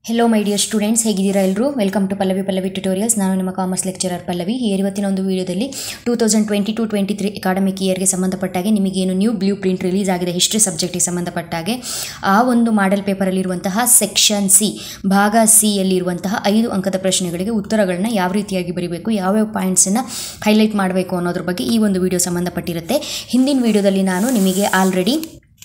hello my dear students ಹೇಗಿದ್ದೀರಾ ಎಲ್ಲರೂ welcome to Pallavi Pallavi tutorials ನಾನು ನಿಮ್ಮ ಕಾಮರ್ಸ್ ಲೆಕ್ಚರರ್ ಪಲ್ಲವಿ ಇವತ್ತಿನ ಒಂದು ವಿಡಿಯೋದಲ್ಲಿ two thousand twenty two twenty three academic ಇಯರ್ಗೆ ಸಂಬಂಧಪಟ್ಟಾಗೆ ನಿಮಗೇನು ನ್ಯೂ ಬ್ಲೂ ಪ್ರಿಂಟ್ ರಿಲೀಸ್ ಆಗಿದೆ ಹಿಸ್ಟ್ರಿ ಸಬ್ಜೆಕ್ಟಿಗೆ ಸಂಬಂಧಪಟ್ಟಾಗೆ ಆ ಒಂದು ಮಾಡೆಲ್ ಪೇಪರಲ್ಲಿರುವಂತಹ ಸೆಕ್ಷನ್ ಸಿ ಭಾಗ ಸಿ ಯಲ್ಲಿರುವಂತಹ ಐದು ಅಂಕದ ಪ್ರಶ್ನೆಗಳಿಗೆ ಉತ್ತರಗಳನ್ನ ಯಾವ ರೀತಿಯಾಗಿ ಬರೀಬೇಕು ಯಾವ್ಯಾವ ಪಾಯಿಂಟ್ಸನ್ನು ಹೈಲೈಟ್ ಮಾಡಬೇಕು ಅನ್ನೋದ್ರ ಬಗ್ಗೆ ಈ ಒಂದು ವಿಡಿಯೋ ಸಂಬಂಧಪಟ್ಟಿರುತ್ತೆ ಹಿಂದಿನ ವಿಡಿಯೋದಲ್ಲಿ ನಾನು ನಿಮಗೆ ಆಲ್ರೆಡಿ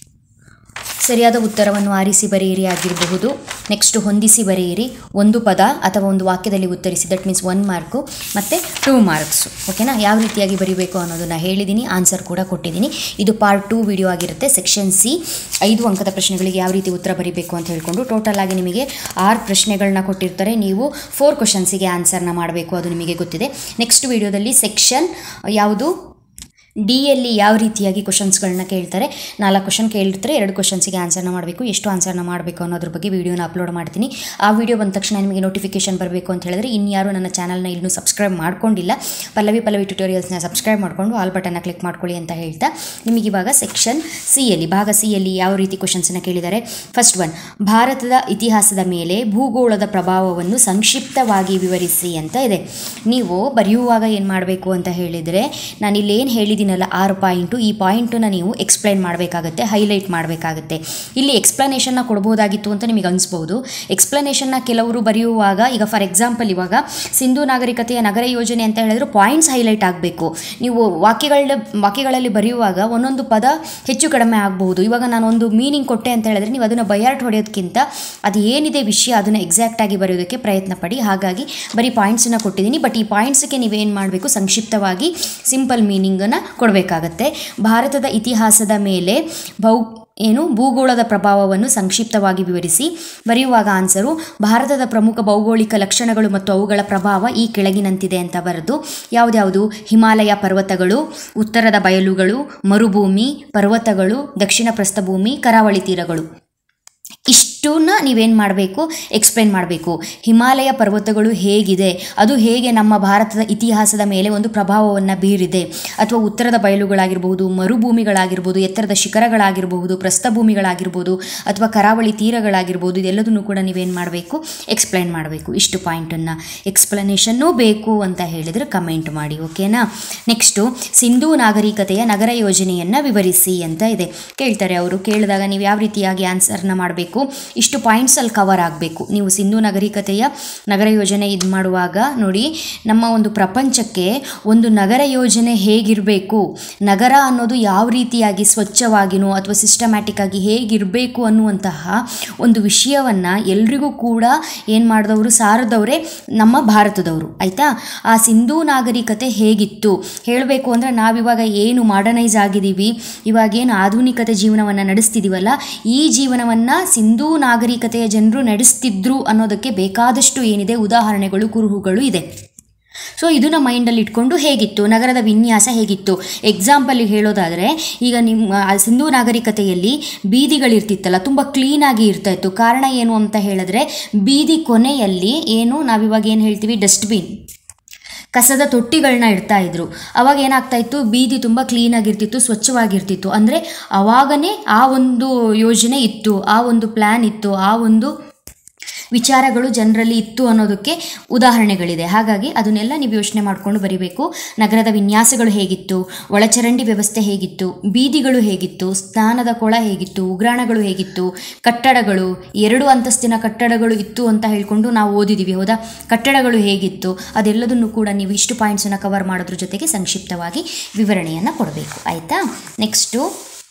ಸರಿಯಾದ ಉತ್ತರವನ್ನು ಆರಿಸಿ ಬರೆಯಿರಿ ಆಗಿರಬಹುದು ನೆಕ್ಸ್ಟ್ ಹೊಂದಿಸಿ ಬರೆಯಿರಿ ಒಂದು ಪದ ಅಥವಾ ಒಂದು ವಾಕ್ಯದಲ್ಲಿ ಉತ್ತರಿಸಿ ದಟ್ ಮೀನ್ಸ್ ಒನ್ ಮಾರ್ಕು ಮತ್ತು ಟೂ ಮಾರ್ಕ್ಸು ಓಕೆನಾ ಯಾವ ರೀತಿಯಾಗಿ ಬರೀಬೇಕು ಅನ್ನೋದನ್ನು ಹೇಳಿದ್ದೀನಿ ಆನ್ಸರ್ ಕೂಡ ಕೊಟ್ಟಿದ್ದೀನಿ ಇದು ಪಾರ್ಟ್ ಟೂ ವಿಡಿಯೋ ಆಗಿರುತ್ತೆ ಸೆಕ್ಷನ್ ಸಿ ಐದು ಅಂಕದ ಪ್ರಶ್ನೆಗಳಿಗೆ ಯಾವ ರೀತಿ ಉತ್ತರ ಬರೀಬೇಕು ಅಂತ ಹೇಳ್ಕೊಂಡು ಟೋಟಲ್ ಆಗಿ ನಿಮಗೆ ಆರು ಪ್ರಶ್ನೆಗಳನ್ನ ಕೊಟ್ಟಿರ್ತಾರೆ ನೀವು ಫೋರ್ ಕ್ವಶನ್ಸಿಗೆ ಆನ್ಸರ್ನ ಮಾಡಬೇಕು ಅದು ನಿಮಗೆ ಗೊತ್ತಿದೆ ನೆಕ್ಸ್ಟ್ ವಿಡಿಯೋದಲ್ಲಿ ಸೆಕ್ಷನ್ ಯಾವುದು ಡಿ ಯಲ್ಲಿ ಯಾವ ರೀತಿಯಾಗಿ ಕ್ವಶನ್ಸ್ಗಳನ್ನ ಕೇಳ್ತಾರೆ ನಾಲ್ಕು ಕ್ವಶನ್ ಕೇಳಿರ್ತಾರೆ ಎರಡು ಕ್ವಶನ್ಸಿಗೆ ಆನ್ಸರ್ನ ಮಾಡಬೇಕು ಎಷ್ಟು ಆನ್ಸರ್ನ ಮಾಡಬೇಕು ಅನ್ನೋದ್ರ ಬಗ್ಗೆ ವೀಡಿಯೋನ ಅಪ್ಲೋಡ್ ಮಾಡ್ತೀನಿ ಆ ವಿಡಿಯೋ ಬಂದ ತಕ್ಷಣ ನಿಮಗೆ ನೋಟಿಫಿಕೇಶನ್ ಬರಬೇಕು ಅಂತ ಹೇಳಿದ್ರೆ ಇನ್ಯಾರು ನನ್ನ ಚಾನಲ್ನ ಇನ್ನೂ ಸಬ್ಸ್ಕ್ರೈಬ್ ಮಾಡ್ಕೊಂಡಿಲ್ಲ ಪಲ್ಲವಿ ಪಲ್ಲವಿ ಟ್ಯುಟೋರಿಯಲ್ಸ್ನ ಸಬ್ಸ್ಕ್ರೈಬ್ ಮಾಡಿಕೊಂಡು ಆಲ್ ಬಟನ್ನ ಕ್ಲಿಕ್ ಮಾಡ್ಕೊಳ್ಳಿ ಅಂತ ಹೇಳ್ತಾ ನಿಮಗೆ ಇವಾಗ ಸೆಕ್ಷನ್ ಸಿ ಯಲ್ಲಿ ಭಾಗ ಸಿ ಯಲ್ಲಿ ಯಾವ ರೀತಿ ಕ್ವಶನ್ಸನ್ನು ಕೇಳಿದ್ದಾರೆ ಫಸ್ಟ್ ಒನ್ ಭಾರತದ ಇತಿಹಾಸದ ಮೇಲೆ ಭೂಗೋಳದ ಪ್ರಭಾವವನ್ನು ಸಂಕ್ಷಿಪ್ತವಾಗಿ ವಿವರಿಸಿ ಅಂತ ಇದೆ ನೀವು ಬರೆಯುವಾಗ ಏನು ಮಾಡಬೇಕು ಅಂತ ಹೇಳಿದರೆ ನಾನು ಇಲ್ಲೇನು ಹೇಳಿದ್ದೀನಲ್ಲ ಆರು ಪಾಯಿಂಟು ಈ ಪಾಯಿಂಟನ್ನು ನೀವು ಎಕ್ಸ್ಪ್ಲೈನ್ ಮಾಡಬೇಕಾಗತ್ತೆ ಹೈಲೈಟ್ ಮಾಡಬೇಕಾಗತ್ತೆ ಇಲ್ಲಿ ಎಕ್ಸ್ಪ್ಲನೇಷನ್ನ ಕೊಡ್ಬೋದಾಗಿತ್ತು ಅಂತ ನಿಮಗೆ ಅನಿಸ್ಬೋದು ಎಕ್ಸ್ಪ್ಲನೇಷನ್ನ ಕೆಲವರು ಬರೆಯುವಾಗ ಈಗ ಫಾರ್ ಎಕ್ಸಾಂಪಲ್ ಇವಾಗ ಸಿಂಧು ನಾಗರಿಕತೆಯ ನಗರ ಯೋಜನೆ ಅಂತ ಹೇಳಿದ್ರು ಪಾಯಿಂಟ್ಸ್ ಹೈಲೈಟ್ ಆಗಬೇಕು ನೀವು ವಾಕ್ಯಗಳ ವಾಕ್ಯಗಳಲ್ಲಿ ಬರೆಯುವಾಗ ಒಂದೊಂದು ಪದ ಹೆಚ್ಚು ಕಡಿಮೆ ಆಗಬಹುದು ಇವಾಗ ನಾನು ಒಂದು ಮೀನಿಂಗ್ ಕೊಟ್ಟೆ ಅಂತ ಹೇಳಿದ್ರೆ ನೀವು ಅದನ್ನು ಬಯಾರ್ಟ್ ಹೊಡೆಯೋದಕ್ಕಿಂತ ಅದು ಏನಿದೆ ವಿಷಯ ಅದನ್ನು ಎಕ್ಸಾಕ್ಟಾಗಿ ಬರೆಯೋದಕ್ಕೆ ಪ್ರಯತ್ನ ಪಡಿ ಹಾಗಾಗಿ ಬರೀ ಪಾಯಿಂಟ್ಸನ್ನು ಕೊಟ್ಟಿದ್ದೀನಿ ಬಟ್ ಈ ಪಾಯಿಂಟ್ಸ್ಗೆ ನೀವೇನು ಮಾಡಬೇಕು ಸಂಕ್ಷಿಪ್ತವಾಗಿ ಸಿಂಪಲ್ ಮೀನಿಂಗನ್ನು ಕೊಡಬೇಕಾಗತ್ತೆ ಭಾರತದ ಇತಿಹಾಸದ ಮೇಲೆ ಭೌ ಏನು ಭೂಗೋಳದ ಪ್ರಭಾವವನ್ನು ಸಂಕ್ಷಿಪ್ತವಾಗಿ ವಿವರಿಸಿ ಬರೆಯುವಾಗ ಆನ್ಸರು ಭಾರತದ ಪ್ರಮುಖ ಭೌಗೋಳಿಕ ಲಕ್ಷಣಗಳು ಮತ್ತು ಅವುಗಳ ಪ್ರಭಾವ ಈ ಕೆಳಗಿನಂತಿದೆ ಅಂತ ಬರೆದು ಯಾವುದ್ಯಾವುದು ಹಿಮಾಲಯ ಪರ್ವತಗಳು ಉತ್ತರದ ಬಯಲುಗಳು ಮರುಭೂಮಿ ಪರ್ವತಗಳು ದಕ್ಷಿಣ ಪ್ರಸ್ಥಭೂಮಿ ಕರಾವಳಿ ತೀರಗಳು ಇಷ್ಟನ್ನ ನೀವೇನು ಮಾಡಬೇಕು ಎಕ್ಸ್ಪ್ಲೇನ್ ಮಾಡಬೇಕು ಹಿಮಾಲಯ ಪರ್ವತಗಳು ಹೇಗಿದೆ ಅದು ಹೇಗೆ ನಮ್ಮ ಭಾರತದ ಇತಿಹಾಸದ ಮೇಲೆ ಒಂದು ಪ್ರಭಾವವನ್ನು ಬೀರಿದೆ ಅಥವಾ ಉತ್ತರದ ಬಯಲುಗಳಾಗಿರ್ಬೋದು ಮರುಭೂಮಿಗಳಾಗಿರ್ಬೋದು ಎತ್ತರದ ಶಿಖರಗಳಾಗಿರ್ಬಹುದು ಪ್ರಸ್ಥಭೂಮಿಗಳಾಗಿರ್ಬೋದು ಅಥವಾ ಕರಾವಳಿ ತೀರಗಳಾಗಿರ್ಬೋದು ಇದೆಲ್ಲದನ್ನು ಕೂಡ ನೀವೇನು ಮಾಡಬೇಕು ಎಕ್ಸ್ಪ್ಲೈನ್ ಮಾಡಬೇಕು ಇಷ್ಟು ಪಾಯಿಂಟನ್ನು ಎಕ್ಸ್ಪ್ಲನೇಷನ್ನೂ ಬೇಕು ಅಂತ ಹೇಳಿದರೆ ಕಮೆಂಟ್ ಮಾಡಿ ಓಕೆನಾ ನೆಕ್ಸ್ಟು ಸಿಂಧೂ ನಾಗರಿಕತೆಯ ನಗರ ಯೋಜನೆಯನ್ನು ವಿವರಿಸಿ ಅಂತ ಇದೆ ಕೇಳ್ತಾರೆ ಅವರು ಕೇಳಿದಾಗ ನೀವು ಯಾವ ರೀತಿಯಾಗಿ ಆನ್ಸರ್ನ ಮಾಡಬೇಕು ಇಷ್ಟು ಪಾಯಿಂಟ್ಸಲ್ಲಿ ಕವರ್ ಆಗಬೇಕು ನೀವು ಸಿಂಧು ನಾಗರಿಕತೆಯ ನಗರ ಯೋಜನೆ ಇದು ಮಾಡುವಾಗ ನೋಡಿ ನಮ್ಮ ಒಂದು ಪ್ರಪಂಚಕ್ಕೆ ಒಂದು ನಗರ ಯೋಜನೆ ಹೇಗಿರಬೇಕು ನಗರ ಅನ್ನೋದು ಯಾವ ರೀತಿಯಾಗಿ ಸ್ವಚ್ಛವಾಗಿನೋ ಅಥವಾ ಸಿಸ್ಟಮ್ಯಾಟಿಕ್ ಆಗಿ ಹೇಗಿರಬೇಕು ಅನ್ನುವಂತಹ ಒಂದು ವಿಷಯವನ್ನು ಎಲ್ರಿಗೂ ಕೂಡ ಏನು ಮಾಡಿದವರು ಸಾರದವರೇ ನಮ್ಮ ಭಾರತದವರು ಆಯಿತಾ ಆ ಸಿಂಧೂ ನಾಗರಿಕತೆ ಹೇಗಿತ್ತು ಹೇಳಬೇಕು ಅಂದರೆ ನಾವಿವಾಗ ಏನು ಮಾಡರ್ನೈಸ್ ಆಗಿದ್ದೀವಿ ಇವಾಗೇನು ಆಧುನಿಕತೆ ಜೀವನವನ್ನು ನಡೆಸ್ತಿದ್ದೀವಲ್ಲ ಈ ಜೀವನವನ್ನು ಸಿಂಧೂ ನಾಗರಿಕತೆಯ ಜನರು ನಡೆಸ್ತಿದ್ರು ಅನ್ನೋದಕ್ಕೆ ಬೇಕಾದಷ್ಟು ಏನಿದೆ ಉದಾಹರಣೆಗಳು ಕುರುಹುಗಳು ಇದೆ ಸೊ ಇದನ್ನ ಮೈಂಡಲ್ಲಿ ಇಟ್ಕೊಂಡು ಹೇಗಿತ್ತು ನಗರದ ವಿನ್ಯಾಸ ಹೇಗಿತ್ತು ಎಕ್ಸಾಂಪಲಿಗೆ ಹೇಳೋದಾದರೆ ಈಗ ನಿಮ್ಮ ಆ ಸಿಂಧೂ ನಾಗರಿಕತೆಯಲ್ಲಿ ಬೀದಿಗಳಿರ್ತಿತ್ತಲ್ಲ ತುಂಬ ಕ್ಲೀನಾಗಿ ಇರ್ತಾ ಇತ್ತು ಕಾರಣ ಏನು ಅಂತ ಹೇಳಿದ್ರೆ ಬೀದಿ ಕೊನೆಯಲ್ಲಿ ಏನು ನಾವಿವಾಗ ಏನು ಹೇಳ್ತೀವಿ ಡಸ್ಟ್ಬಿನ್ ಕಸದ ತೊಟ್ಟಿಗಳನ್ನ ಇಡ್ತಾ ಇದ್ರು ಅವಾಗ ಏನಾಗ್ತಾ ಇತ್ತು ಬೀದಿ ತುಂಬ ಕ್ಲೀನಾಗಿರ್ತಿತ್ತು ಸ್ವಚ್ಛವಾಗಿರ್ತಿತ್ತು ಅಂದರೆ ಅವಾಗನೇ ಆ ಒಂದು ಯೋಜನೆ ಇತ್ತು ಆ ಒಂದು ಪ್ಲ್ಯಾನ್ ಇತ್ತು ಆ ಒಂದು ವಿಚಾರಗಳು ಜನರಲ್ಲಿ ಇತ್ತು ಅನ್ನೋದಕ್ಕೆ ಉದಾಹರಣೆಗಳಿದೆ ಹಾಗಾಗಿ ಅದನ್ನೆಲ್ಲ ನೀವು ಯೋಚನೆ ಮಾಡಿಕೊಂಡು ಬರಿಬೇಕು ನಗರದ ವಿನ್ಯಾಸಗಳು ಹೇಗಿತ್ತು ಒಳಚರಂಡಿ ವ್ಯವಸ್ಥೆ ಹೇಗಿತ್ತು ಬೀದಿಗಳು ಹೇಗಿತ್ತು ಸ್ನಾನದ ಕೊಳ ಹೇಗಿತ್ತು ಉಗ್ರಾಣಗಳು ಹೇಗಿತ್ತು ಕಟ್ಟಡಗಳು ಎರಡು ಅಂತಸ್ತಿನ ಕಟ್ಟಡಗಳು ಇತ್ತು ಅಂತ ಹೇಳ್ಕೊಂಡು ನಾವು ಓದಿದ್ದೀವಿ ಹೌದಾ ಕಟ್ಟಡಗಳು ಹೇಗಿತ್ತು ಅದೆಲ್ಲದನ್ನು ಕೂಡ ನೀವು ಇಷ್ಟು ಪಾಯಿಂಟ್ಸನ್ನು ಕವರ್ ಮಾಡೋದ್ರ ಜೊತೆಗೆ ಸಂಕ್ಷಿಪ್ತವಾಗಿ ವಿವರಣೆಯನ್ನು ಕೊಡಬೇಕು ಆಯಿತಾ ನೆಕ್ಸ್ಟು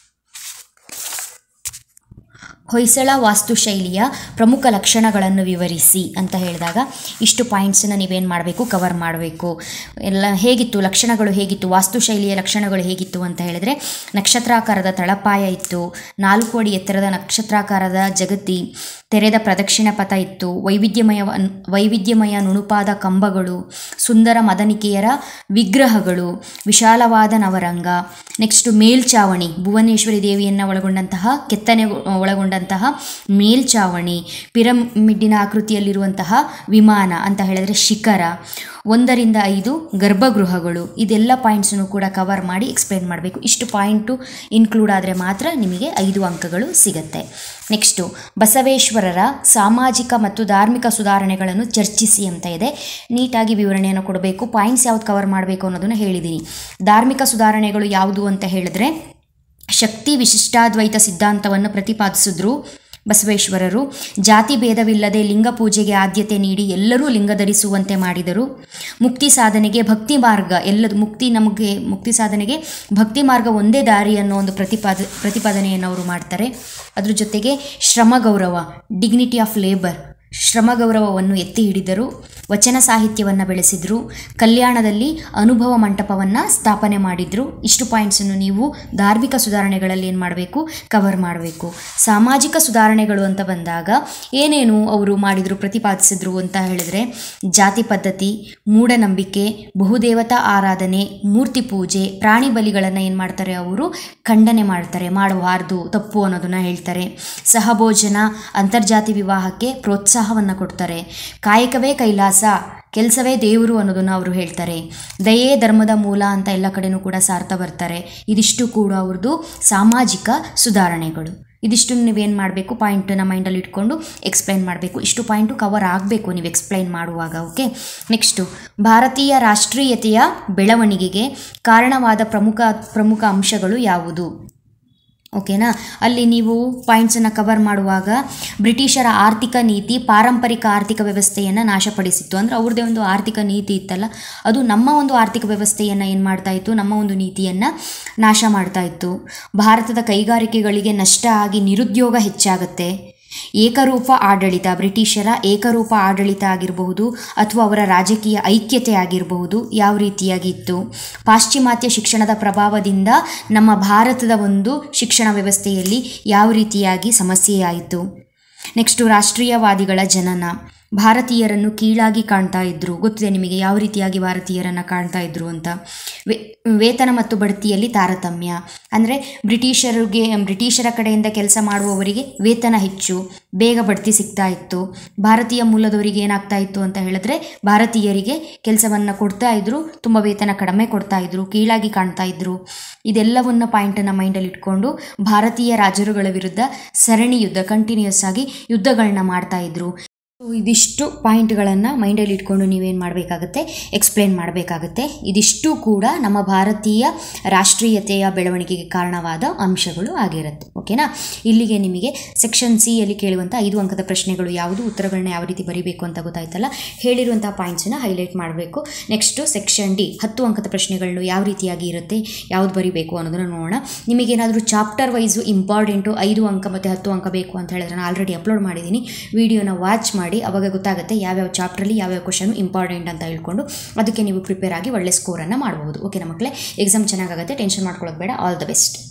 ಹೊಯ್ಸಳ ವಾಸ್ತುಶೈಲಿಯ ಪ್ರಮುಖ ಲಕ್ಷಣಗಳನ್ನು ವಿವರಿಸಿ ಅಂತ ಹೇಳಿದಾಗ ಇಷ್ಟು ಪಾಯಿಂಟ್ಸನ್ನು ನೀವೇನು ಮಾಡಬೇಕು ಕವರ್ ಮಾಡಬೇಕು ಎಲ್ಲ ಹೇಗಿತ್ತು ಲಕ್ಷಣಗಳು ಹೇಗಿತ್ತು ವಾಸ್ತುಶೈಲಿಯ ಲಕ್ಷಣಗಳು ಹೇಗಿತ್ತು ಅಂತ ಹೇಳಿದರೆ ನಕ್ಷತ್ರಾಕಾರದ ತಳಪಾಯ ಇತ್ತು ನಾಲ್ಕು ಅಡಿ ಎತ್ತರದ ನಕ್ಷತ್ರಾಕಾರದ ಜಗತಿ ತೆರೆದ ಪ್ರದಕ್ಷಿಣ ಪಥ ಇತ್ತು ವೈವಿಧ್ಯಮಯ ವೈವಿಧ್ಯಮಯ ನುಣುಪಾದ ಕಂಬಗಳು ಸುಂದರ ಮದನಿಕೆಯರ ವಿಗ್ರಹಗಳು ವಿಶಾಲವಾದ ನವರಂಗ ನೆಕ್ಸ್ಟು ಮೇಲ್ಚಾವಣಿ ಭುವನೇಶ್ವರಿ ದೇವಿಯನ್ನು ಒಳಗೊಂಡಂತಹ ಕೆತ್ತನೆ ಒಳಗೊಂಡಂತಹ ಮೇಲ್ಚಾವಣಿ ಪಿರಮಿಡ್ಡಿನ ಆಕೃತಿಯಲ್ಲಿರುವಂತಹ ವಿಮಾನ ಅಂತ ಹೇಳಿದ್ರೆ ಶಿಖರ ಒಂದರಿಂದ ಐದು ಗರ್ಭಗೃಹಗಳು ಇದೆಲ್ಲ ಪಾಯಿಂಟ್ಸನ್ನು ಕೂಡ ಕವರ್ ಮಾಡಿ ಎಕ್ಸ್ಪ್ಲೇನ್ ಮಾಡಬೇಕು ಇಷ್ಟು ಪಾಯಿಂಟು ಇನ್ಕ್ಲೂಡ್ ಆದರೆ ಮಾತ್ರ ನಿಮಗೆ ಐದು ಅಂಕಗಳು ಸಿಗುತ್ತೆ ನೆಕ್ಸ್ಟು ಬಸವೇಶ್ವರರ ಸಾಮಾಜಿಕ ಮತ್ತು ಧಾರ್ಮಿಕ ಸುಧಾರಣೆಗಳನ್ನು ಚರ್ಚಿಸಿ ಅಂತ ಇದೆ ನೀಟಾಗಿ ವಿವರಣೆಯನ್ನು ಕೊಡಬೇಕು ಪಾಯಿಂಟ್ಸ್ ಯಾವ್ದು ಕವರ್ ಮಾಡಬೇಕು ಅನ್ನೋದನ್ನು ಹೇಳಿದ್ದೀನಿ ಧಾರ್ಮಿಕ ಸುಧಾರಣೆಗಳು ಯಾವುದು ಅಂತ ಹೇಳಿದ್ರೆ ಶಕ್ತಿ ವಿಶಿಷ್ಟಾದ್ವೈತ ಸಿದ್ಧಾಂತವನ್ನು ಪ್ರತಿಪಾದಿಸಿದ್ರು ಬಸವೇಶ್ವರರು ಜಾತಿ ಭೇದವಿಲ್ಲದೆ ಲಿಂಗ ಪೂಜೆಗೆ ಆದ್ಯತೆ ನೀಡಿ ಎಲ್ಲರೂ ಲಿಂಗ ಧರಿಸುವಂತೆ ಮಾಡಿದರು ಮುಕ್ತಿ ಸಾಧನೆಗೆ ಭಕ್ತಿ ಮಾರ್ಗ ಎಲ್ಲದು ಮುಕ್ತಿ ನಮಗೆ ಮುಕ್ತಿ ಸಾಧನೆಗೆ ಭಕ್ತಿ ಮಾರ್ಗ ಒಂದೇ ದಾರಿ ಅನ್ನೋ ಒಂದು ಪ್ರತಿಪಾದ ಪ್ರತಿಪಾದನೆಯನ್ನು ಅವರು ಮಾಡ್ತಾರೆ ಅದ್ರ ಜೊತೆಗೆ ಶ್ರಮ ಗೌರವ ಡಿಗ್ನಿಟಿ ಆಫ್ ಲೇಬರ್ ಶ್ರಮ ಗೌರವವನ್ನು ಎತ್ತಿ ಹಿಡಿದರು ವಚನ ಸಾಹಿತ್ಯವನ್ನು ಬೆಳೆಸಿದರು ಕಲ್ಯಾಣದಲ್ಲಿ ಅನುಭವ ಮಂಟಪವನ್ನು ಸ್ಥಾಪನೆ ಮಾಡಿದರು ಇಷ್ಟು ಪಾಯಿಂಟ್ಸನ್ನು ನೀವು ಧಾರ್ಮಿಕ ಸುಧಾರಣೆಗಳಲ್ಲಿ ಏನು ಮಾಡಬೇಕು ಕವರ್ ಮಾಡಬೇಕು ಸಾಮಾಜಿಕ ಸುಧಾರಣೆಗಳು ಅಂತ ಬಂದಾಗ ಏನೇನು ಅವರು ಮಾಡಿದರು ಪ್ರತಿಪಾದಿಸಿದ್ರು ಅಂತ ಹೇಳಿದ್ರೆ ಜಾತಿ ಪದ್ಧತಿ ಮೂಢನಂಬಿಕೆ ಬಹುದೇವತಾ ಆರಾಧನೆ ಮೂರ್ತಿ ಪೂಜೆ ಪ್ರಾಣಿ ಬಲಿಗಳನ್ನು ಏನು ಮಾಡ್ತಾರೆ ಅವರು ಖಂಡನೆ ಮಾಡ್ತಾರೆ ಮಾಡಬಾರ್ದು ತಪ್ಪು ಅನ್ನೋದನ್ನು ಹೇಳ್ತಾರೆ ಸಹಭೋಜನ ಅಂತರ್ಜಾತಿ ವಿವಾಹಕ್ಕೆ ಪ್ರೋತ್ಸಾಹವನ್ನು ಕೊಡ್ತಾರೆ ಕಾಯಕವೇ ಕೈಲಾಸ ಕೆಲಸವೇ ದೇವರು ಅನ್ನೋದನ್ನು ಅವರು ಹೇಳ್ತಾರೆ ದಯೇ ಧರ್ಮದ ಮೂಲ ಅಂತ ಎಲ್ಲ ಕಡೆನೂ ಕೂಡ ಸಾರ್ತಾ ಬರ್ತಾರೆ ಇದಿಷ್ಟು ಕೂಡ ಅವ್ರದ್ದು ಸಾಮಾಜಿಕ ಸುಧಾರಣೆಗಳು ಇದಿಷ್ಟು ನೀವೇನು ಮಾಡಬೇಕು ಪಾಯಿಂಟನ್ನು ಮೈಂಡಲ್ಲಿ ಇಟ್ಕೊಂಡು ಎಕ್ಸ್ಪ್ಲೈನ್ ಮಾಡಬೇಕು ಇಷ್ಟು ಪಾಯಿಂಟು ಕವರ್ ಆಗಬೇಕು ನೀವು ಎಕ್ಸ್ಪ್ಲೈನ್ ಮಾಡುವಾಗ ಓಕೆ ನೆಕ್ಸ್ಟು ಭಾರತೀಯ ರಾಷ್ಟ್ರೀಯತೆಯ ಬೆಳವಣಿಗೆಗೆ ಕಾರಣವಾದ ಪ್ರಮುಖ ಪ್ರಮುಖ ಅಂಶಗಳು ಯಾವುದು ಓಕೆನಾ ಅಲ್ಲಿ ನೀವು ಪಾಯಿಂಟ್ಸನ್ನು ಕವರ್ ಮಾಡುವಾಗ ಬ್ರಿಟಿಷರ ಆರ್ಥಿಕ ನೀತಿ ಪಾರಂಪರಿಕ ಆರ್ಥಿಕ ವ್ಯವಸ್ಥೆಯನ್ನು ನಾಶಪಡಿಸಿತ್ತು ಅಂದರೆ ಅವ್ರದ್ದೇ ಒಂದು ಆರ್ಥಿಕ ನೀತಿ ಇತ್ತಲ್ಲ ಅದು ನಮ್ಮ ಒಂದು ಆರ್ಥಿಕ ವ್ಯವಸ್ಥೆಯನ್ನು ಏನು ಮಾಡ್ತಾ ಇತ್ತು ನಮ್ಮ ಒಂದು ನೀತಿಯನ್ನು ನಾಶ ಮಾಡ್ತಾ ಇತ್ತು ಭಾರತದ ಕೈಗಾರಿಕೆಗಳಿಗೆ ನಷ್ಟ ಆಗಿ ನಿರುದ್ಯೋಗ ಹೆಚ್ಚಾಗುತ್ತೆ ಏಕರೂಪ ಆಡಳಿತ ಬ್ರಿಟಿಷರ ಏಕರೂಪ ಆಡಳಿತ ಆಗಿರಬಹುದು ಅಥವಾ ಅವರ ರಾಜಕೀಯ ಐಕ್ಯತೆ ಆಗಿರಬಹುದು ಯಾವ ರೀತಿಯಾಗಿ ಇತ್ತು ಪಾಶ್ಚಿಮಾತ್ಯ ಶಿಕ್ಷಣದ ಪ್ರಭಾವದಿಂದ ನಮ್ಮ ಭಾರತದ ಒಂದು ಶಿಕ್ಷಣ ವ್ಯವಸ್ಥೆಯಲ್ಲಿ ಯಾವ ರೀತಿಯಾಗಿ ಸಮಸ್ಯೆ ಆಯಿತು ನೆಕ್ಸ್ಟು ರಾಷ್ಟ್ರೀಯವಾದಿಗಳ ಜನನ ಭಾರತೀಯರನ್ನು ಕೀಳಾಗಿ ಕಾಣ್ತಾ ಇದ್ರು ಗೊತ್ತಿದೆ ನಿಮಗೆ ಯಾವ ರೀತಿಯಾಗಿ ಭಾರತೀಯರನ್ನು ಕಾಣ್ತಾ ಇದ್ರು ಅಂತ ವೇ ವೇತನ ಮತ್ತು ಬಡ್ತಿಯಲ್ಲಿ ತಾರತಮ್ಯ ಅಂದರೆ ಬ್ರಿಟಿಷರಿಗೆ ಬ್ರಿಟಿಷರ ಕಡೆಯಿಂದ ಕೆಲಸ ಮಾಡುವವರಿಗೆ ವೇತನ ಹೆಚ್ಚು ಬೇಗ ಬಡ್ತಿ ಸಿಗ್ತಾ ಇತ್ತು ಭಾರತೀಯ ಮೂಲದವರಿಗೆ ಏನಾಗ್ತಾ ಇತ್ತು ಅಂತ ಹೇಳಿದ್ರೆ ಭಾರತೀಯರಿಗೆ ಕೆಲಸವನ್ನು ಕೊಡ್ತಾ ಇದ್ರು ತುಂಬ ವೇತನ ಕಡಿಮೆ ಕೊಡ್ತಾ ಇದ್ರು ಕೀಳಾಗಿ ಕಾಣ್ತಾ ಇದ್ರು ಇದೆಲ್ಲವನ್ನ ಪಾಯಿಂಟನ್ನು ಮೈಂಡಲ್ಲಿ ಇಟ್ಕೊಂಡು ಭಾರತೀಯ ರಾಜರುಗಳ ವಿರುದ್ಧ ಸರಣಿ ಯುದ್ಧ ಕಂಟಿನ್ಯೂಸ್ ಆಗಿ ಯುದ್ಧಗಳನ್ನ ಮಾಡ್ತಾ ಇದ್ರು ಸೊ ಇದಿಷ್ಟು ಪಾಯಿಂಟ್ಗಳನ್ನು ಮೈಂಡಲ್ಲಿ ಇಟ್ಕೊಂಡು ನೀವೇನು ಮಾಡಬೇಕಾಗುತ್ತೆ ಎಕ್ಸ್ಪ್ಲೇನ್ ಮಾಡಬೇಕಾಗುತ್ತೆ ಇದಿಷ್ಟು ಕೂಡ ನಮ್ಮ ಭಾರತೀಯ ರಾಷ್ಟ್ರೀಯತೆಯ ಬೆಳವಣಿಗೆಗೆ ಕಾರಣವಾದ ಅಂಶಗಳು ಆಗಿರುತ್ತೆ ಓಕೆನಾ ಇಲ್ಲಿಗೆ ನಿಮಗೆ ಸೆಕ್ಷನ್ ಸಿ ಯಲ್ಲಿ ಕೇಳುವಂಥ ಐದು ಅಂಕದ ಪ್ರಶ್ನೆಗಳು ಯಾವುದು ಉತ್ತರಗಳನ್ನ ಯಾವ ರೀತಿ ಬರೀಬೇಕು ಅಂತ ಗೊತ್ತಾಯ್ತಲ್ಲ ಹೇಳಿರುವಂಥ ಪಾಯಿಂಟ್ಸನ್ನು ಹೈಲೈಟ್ ಮಾಡಬೇಕು ನೆಕ್ಸ್ಟು ಸೆಕ್ಷನ್ ಡಿ ಹತ್ತು ಅಂಕದ ಪ್ರಶ್ನೆಗಳು ಯಾವ ರೀತಿಯಾಗಿ ಇರುತ್ತೆ ಯಾವ್ದು ಬರೀಬೇಕು ಅನ್ನೋದನ್ನು ನೋಡೋಣ ನಿಮಗೇನಾದರೂ ಚಾಪ್ಟರ್ ವೈಸು ಇಂಪಾರ್ಟೆಂಟು ಐದು ಅಂಕ ಮತ್ತು ಹತ್ತು ಅಂಕ ಬೇಕು ಅಂತ ಹೇಳಿದ್ರೆ ನಾನು ಆಲ್ರೆಡಿ ಅಪ್ಲೋಡ್ ಮಾಡಿದ್ದೀನಿ ವಿಡಿಯೋನ ವಾಚ್ ಮಾಡಿ ಅವಾಗ ಗೊತ್ತಾಗುತ್ತೆ ಯಾವ್ಯಾವ ಚಾಪ್ಟ್ರಲ್ಲಿ ಯಾವ್ಯಾವ ಕ್ವಶನ್ ಇಂಪಾರ್ಟೆಂಟ್ ಅಂತ ಹೇಳ್ಕೊಂಡು ಅದಕ್ಕೆ ನೀವು ಪ್ರಿಪೇರ್ ಆಗಿ ಒಳ್ಳೆ ಸ್ಕೋರನ್ನು ಮಾಡಬಹುದು ಓಕೆನಾ ಮಕ್ಕಳೇ ಎಕ್ಸಾಮ್ ಚೆನ್ನಾಗಾಗುತ್ತೆ ಟೆನ್ಷನ್ ಮಾಡ್ಕೊಳ್ಳೋದು ಬೇಡ ಆಲ್ ದ ಬೆಸ್ಟ್